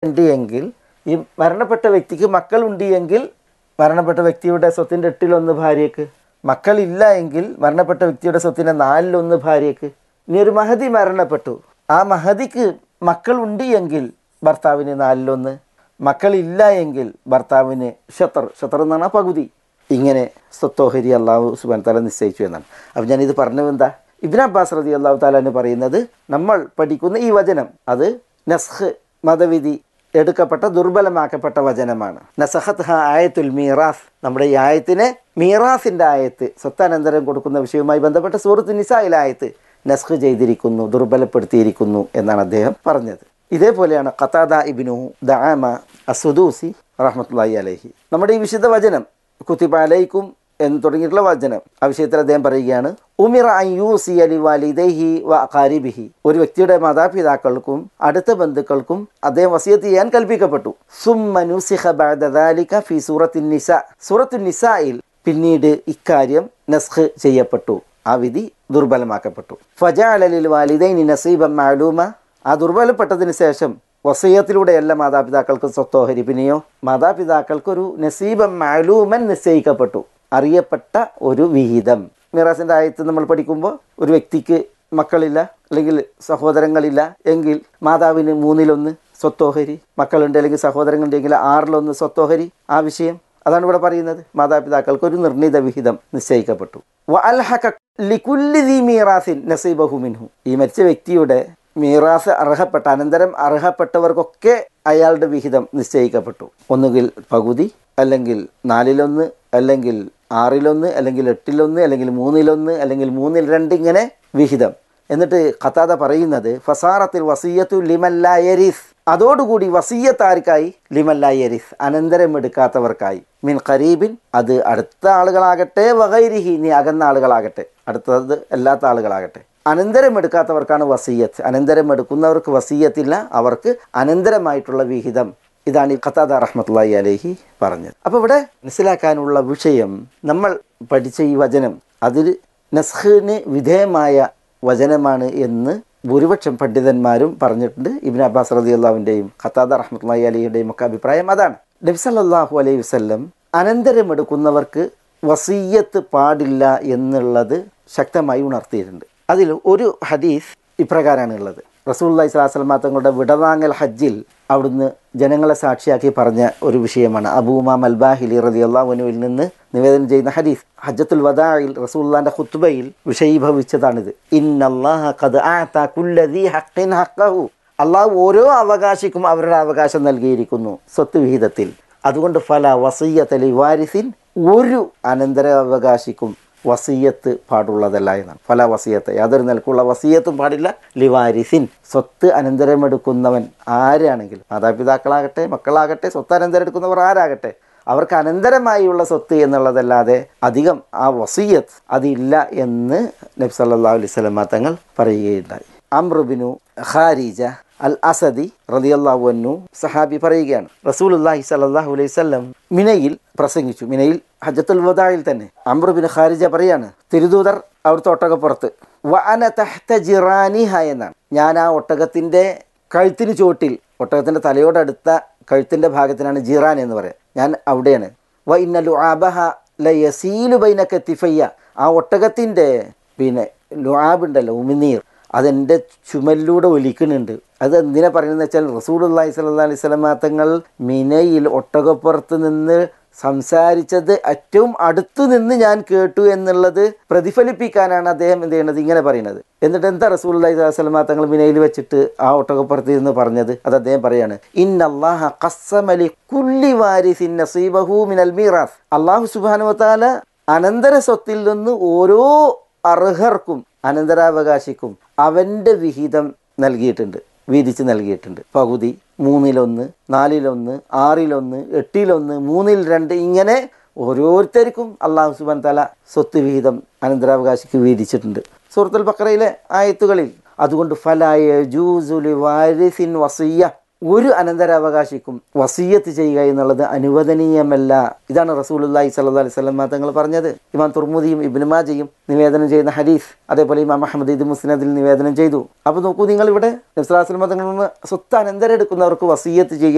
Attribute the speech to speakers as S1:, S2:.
S1: ഉണ്ട് എങ്കിൽ ഈ മരണപ്പെട്ട വ്യക്തിക്ക് മക്കളുണ്ട് എങ്കിൽ മരണപ്പെട്ട വ്യക്തിയുടെ സ്വത്തിൻ്റെ എട്ടിലൊന്ന് ഭാര്യയ്ക്ക് മക്കളില്ല എങ്കിൽ മരണപ്പെട്ട വ്യക്തിയുടെ സ്വത്തിൻ്റെ നാലിലൊന്ന് ഭാര്യയ്ക്ക് ഇനി ഒരു മഹതി മരണപ്പെട്ടു ആ മഹതിക്ക് മക്കളുണ്ട് എങ്കിൽ ഭർത്താവിന് നാലിലൊന്ന് മക്കളില്ല എങ്കിൽ ഭർത്താവിന് ഷത്തർ ഷത്തർ എന്ന് പറഞ്ഞാൽ പകുതി ഇങ്ങനെ സ്വത്തോഹരി അള്ളാഹു സുബാൻ തല നിശ്ചയിച്ചു എന്നാണ് അപ്പം ഞാനിത് പറഞ്ഞത് എന്താ ഇബ്ൻ അബ്ബാസ് റതി അള്ളാഹു താലാന് പറയുന്നത് നമ്മൾ പഠിക്കുന്ന ഈ വചനം അത് നസ്ഹ് മതവിധി എടുക്കപ്പെട്ട ദുർബലമാക്കപ്പെട്ട വചനമാണ് നസഹത്ത് ഹ ആയത്തുൽ മീറാസ് നമ്മുടെ ഈ ആയത്തിനെ മീറാസിൻ്റെ ആയത്ത് സ്വത്താനന്തരം കൊടുക്കുന്ന വിഷയവുമായി ബന്ധപ്പെട്ട സൂറത്ത് നിസായിലെ ആയത്ത് നസ്ഖ് ചെയ്തിരിക്കുന്നു ദുർബലപ്പെടുത്തിയിരിക്കുന്നു എന്നാണ് അദ്ദേഹം പറഞ്ഞത് ഇതേപോലെയാണ് ഖത്താദ ഇബിനു ദാമ അസുദൂസി റഹ്മത്തുള്ളി അലഹി നമ്മുടെ ഈ വിശുദ്ധ വചനം കുത്തിബ അലൈക്കും എന്ന് തുടങ്ങിയിട്ടുള്ള വചനം ആ വിഷയത്തിൽ അദ്ദേഹം പറയുകയാണ് ഉമിറ അയ്യൂസി അലി വാലിദൈഹി വ അഖാരിബിഹി ഒരു വ്യക്തിയുടെ മാതാപിതാക്കൾക്കും അടുത്ത ബന്ധുക്കൾക്കും അദ്ദേഹം വസിയത്ത് ചെയ്യാൻ കൽപ്പിക്കപ്പെട്ടു സുമ്മനുസിഖ ബഅദ ദാലിക ഫി സൂറത്തിൻ നിസ സൂറത്തുൻ നിസായിൽ പിന്നീട് ഇക്കാര്യം നസ്ഖ് ചെയ്യപ്പെട്ടു ആ വിധി ദുർബലമാക്കപ്പെട്ടു ഫജാലിൽ വാലിദൈനി നസീബം മാലൂമ ആ ദുർബലപ്പെട്ടതിന് ശേഷം വസീയത്തിലൂടെയല്ല മാതാപിതാക്കൾക്ക് സ്വത്തോഹരി പിന്നെയോ മാതാപിതാക്കൾക്കൊരു നസീബം മാലൂമൻ നിശ്ചയിക്കപ്പെട്ടു അറിയപ്പെട്ട ഒരു വിഹിതം മിറാസിൻ്റെ ആയത്ത് നമ്മൾ പഠിക്കുമ്പോൾ ഒരു വ്യക്തിക്ക് മക്കളില്ല അല്ലെങ്കിൽ സഹോദരങ്ങളില്ല എങ്കിൽ മാതാവിന് മൂന്നിലൊന്ന് സ്വത്തോഹരി മക്കളുണ്ട് അല്ലെങ്കിൽ സഹോദരങ്ങളുണ്ടെങ്കിൽ ആറിലൊന്ന് സ്വത്തോഹരി ആ വിഷയം അതാണ് ഇവിടെ പറയുന്നത് മാതാപിതാക്കൾക്ക് ഒരു നിർണിത വിഹിതം നിശ്ചയിക്കപ്പെട്ടു വ അൽഹക ലികുല്ലി ദീ മീറാസിൻ നസീബഹു മിൻഹു ഈ മരിച്ച വ്യക്തിയുടെ മീറാസ് അർഹപ്പെട്ട അനന്തരം അർഹപ്പെട്ടവർക്കൊക്കെ അയാളുടെ വിഹിതം നിശ്ചയിക്കപ്പെട്ടു ഒന്നുകിൽ പകുതി അല്ലെങ്കിൽ നാലിലൊന്ന് അല്ലെങ്കിൽ ആറിലൊന്ന് അല്ലെങ്കിൽ എട്ടിലൊന്ന് അല്ലെങ്കിൽ മൂന്നിലൊന്ന് അല്ലെങ്കിൽ മൂന്നിൽ രണ്ട് ഇങ്ങനെ വിഹിതം എന്നിട്ട് ഖത്താദ പറയുന്നത് ഫസാറത്തിൽ വസീയത്തു ലിമല്ലായരിസ് അതോടുകൂടി വസീയത്ത് ആർക്കായി ലിമല്ലായരിസ് അനന്തരം എടുക്കാത്തവർക്കായി മിൻ ഖരീബിൻ അത് അടുത്ത ആളുകളാകട്ടെ വകൈരിഹി നീ അകന്ന ആളുകളാകട്ടെ അടുത്തത് അല്ലാത്ത ആളുകളാകട്ടെ അനന്തരം എടുക്കാത്തവർക്കാണ് വസീയത്ത് അനന്തരം എടുക്കുന്നവർക്ക് വസീയത്തില്ല അവർക്ക് അനന്തരമായിട്ടുള്ള വിഹിതം ഇതാണ് ഈ ഖത്താദ റഹ്മത്തുള്ളി അലേഹി പറഞ്ഞത് അപ്പോൾ ഇവിടെ മനസ്സിലാക്കാനുള്ള വിഷയം നമ്മൾ പഠിച്ച ഈ വചനം അതിൽ നസ്ഖിന് വിധേയമായ വചനമാണ് എന്ന് ഭൂരിപക്ഷം പണ്ഡിതന്മാരും പറഞ്ഞിട്ടുണ്ട് ഇബിൻ അബ്ബാസ് റതി അള്ളാഹുവിൻ്റെയും ഖത്താദ റഹ്മത്തുള്ളി അലിയുടെയും ഒക്കെ അഭിപ്രായം അതാണ് നബി സല്ലല്ലാഹു അലൈഹി വസല്ലം അനന്തരമെടുക്കുന്നവർക്ക് വസീയത്ത് പാടില്ല എന്നുള്ളത് ശക്തമായി ഉണർത്തിയിട്ടുണ്ട് അതിൽ ഒരു ഹദീസ് ഇപ്രകാരമാണ് ഉള്ളത് റസൂല്ലായി സ്വലാസ്ലമ തങ്ങളുടെ വിടവാങ്ങൽ ഹജ്ജിൽ അവിടുന്ന് ജനങ്ങളെ സാക്ഷിയാക്കി പറഞ്ഞ ഒരു വിഷയമാണ് അബൂമ മൽബാഹിലി റതി അള്ളാഹുനുവിൽ നിന്ന് നിവേദനം ചെയ്യുന്ന ഹദീസ് ഹജ്ജത്തുൽ വദായിൽ റസൂല്ലാന്റെ ഖുത്ബയിൽ വിഷയീഭവിച്ചതാണിത് ഇന്നല്ലാഹ ഖദ് ആത കുല്ലദീ ഹഖ്ഖിൻ ഹഖ്ഖഹു അള്ളാഹു ഓരോ അവകാശിക്കും അവരുടെ അവകാശം നൽകിയിരിക്കുന്നു സ്വത്ത് വിഹിതത്തിൽ അതുകൊണ്ട് ഫല വസീയത്തലി വാരിസിൻ ഒരു അനന്തരാവകാശിക്കും വസീയത്ത് പാടുള്ളതല്ല എന്നാണ് ഫല വസീയത്ത് യാതൊരു നിലക്കുള്ള വസീയത്തും പാടില്ല ലിവാരിസിൻ സ്വത്ത് അനന്തരമെടുക്കുന്നവൻ ആരാണെങ്കിലും മാതാപിതാക്കളാകട്ടെ മക്കളാകട്ടെ സ്വത്ത് അനന്തരം എടുക്കുന്നവർ ആരാകട്ടെ അവർക്ക് അനന്തരമായുള്ള സ്വത്ത് എന്നുള്ളതല്ലാതെ അധികം ആ വസീയത്ത് അതില്ല എന്ന് നബി സല്ലല്ലാഹു അലൈഹി വസല്ലമ തങ്ങൾ പറയുകയുണ്ടായി അമ്രുബിനു ഖാരിജ അൽ അസദി റളിയല്ലാഹു അൻഹു സഹാബി പറയുകയാണ് റസൂലുള്ളാഹി സ്വല്ലല്ലാഹു അലൈഹി വസല്ലം മിനയിൽ പ്രസംഗിച്ചു മിനയിൽ ഹജ്ജത്തുൽ വദായിൽ തന്നെ അമ്രുബിൻ ഖാരിജ പറയാണ് തിരുദൂതർ അവിടുത്തെ ഒട്ടകപ്പുറത്ത് വ അന തഹ്ത ജിറാനിഹ എന്നാണ് ഞാൻ ആ ഒട്ടകത്തിൻ്റെ കഴുത്തിന് ചോട്ടിൽ ഒട്ടകത്തിൻ്റെ തലയോടടുത്ത കഴുത്തിൻ്റെ ഭാഗത്തിനാണ് ജിറാൻ എന്ന് പറയുക ഞാൻ അവിടെയാണ് വ ഇന്നലു ആബഹ ല യസീലു ബൈന കത്തിഫയ്യ ആ ഒട്ടകത്തിൻ്റെ പിന്നെ ലുആബ് ഉണ്ടല്ലോ ഉമിനീർ അതെൻ്റെ ചുമലിലൂടെ ഒലിക്കുന്നുണ്ട് അത് എന്തിനാ പറയുന്നത് വെച്ചാൽ റസൂൽ അള്ളാഹി സ്വല്ലാ അലൈഹി സ്വലമാ തങ്ങൾ മിനയിൽ ഒട്ടകപ്പുറത്ത് നിന്ന് സംസാരിച്ചത് ഏറ്റവും അടുത്തു നിന്ന് ഞാൻ കേട്ടു എന്നുള്ളത് പ്രതിഫലിപ്പിക്കാനാണ് അദ്ദേഹം എന്ത് ചെയ്യണത് ഇങ്ങനെ പറയുന്നത് എന്നിട്ട് എന്താ റസൂൽ അള്ളഹി സ്വലമാ തങ്ങൾ മിനയിൽ വെച്ചിട്ട് ആ ഒട്ടകപ്പുറത്ത് ഇരുന്ന് പറഞ്ഞത് അത് അദ്ദേഹം പറയാണ് ഇന്നല്ലാഹ ഖസ്സമലി കുല്ലി വാരിസിൻ നസീബഹു മിനൽ മീറാസ് അള്ളാഹു സുബ്ഹാനഹു വതആല അനന്തര സ്വത്തിൽ നിന്ന് ഓരോ അർഹർക്കും അനന്തരാവകാശിക്കും അവൻ്റെ വിഹിതം നൽകിയിട്ടുണ്ട് വീതിച്ച് നൽകിയിട്ടുണ്ട് പകുതി മൂന്നിലൊന്ന് നാലിലൊന്ന് ആറിലൊന്ന് എട്ടിലൊന്ന് മൂന്നിൽ രണ്ട് ഇങ്ങനെ ഓരോരുത്തർക്കും അള്ളാഹു സുബാൻ തല സ്വത്ത് വിഹിതം അനന്തരാവകാശിക്ക് വീതിച്ചിട്ടുണ്ട് സൂറത്തുൽ ബക്കറയിലെ ആയത്തുകളിൽ അതുകൊണ്ട് ഫലായ ജൂസുലി വാരിസിൻ വസയ്യ ഒരു അനന്തരാവകാശിക്കും വസീയത്ത് ചെയ്യുക എന്നുള്ളത് അനുവദനീയമല്ല ഇതാണ് റസൂലുല്ലാഹി സല്ലല്ലാഹു അലൈഹി വസല്ലം തങ്ങൾ പറഞ്ഞത് ഇമാം തുർമുദിയും ഇബ്നു മാജയും നിവേദനം ചെയ്യുന്ന ഹദീസ് അതേപോലെ ഇമാം അഹമ്മദ് ഇത് മുസ്ലിദിൽ നിവേദനം ചെയ്തു അപ്പോൾ നോക്കൂ നിങ്ങൾ ഇവിടെ നബ്സലാസ്ലം തങ്ങളിൽ നിന്ന് സ്വത്ത് അനന്തരം എടുക്കുന്നവർക്ക് വസീയത്ത് ചെയ്യുക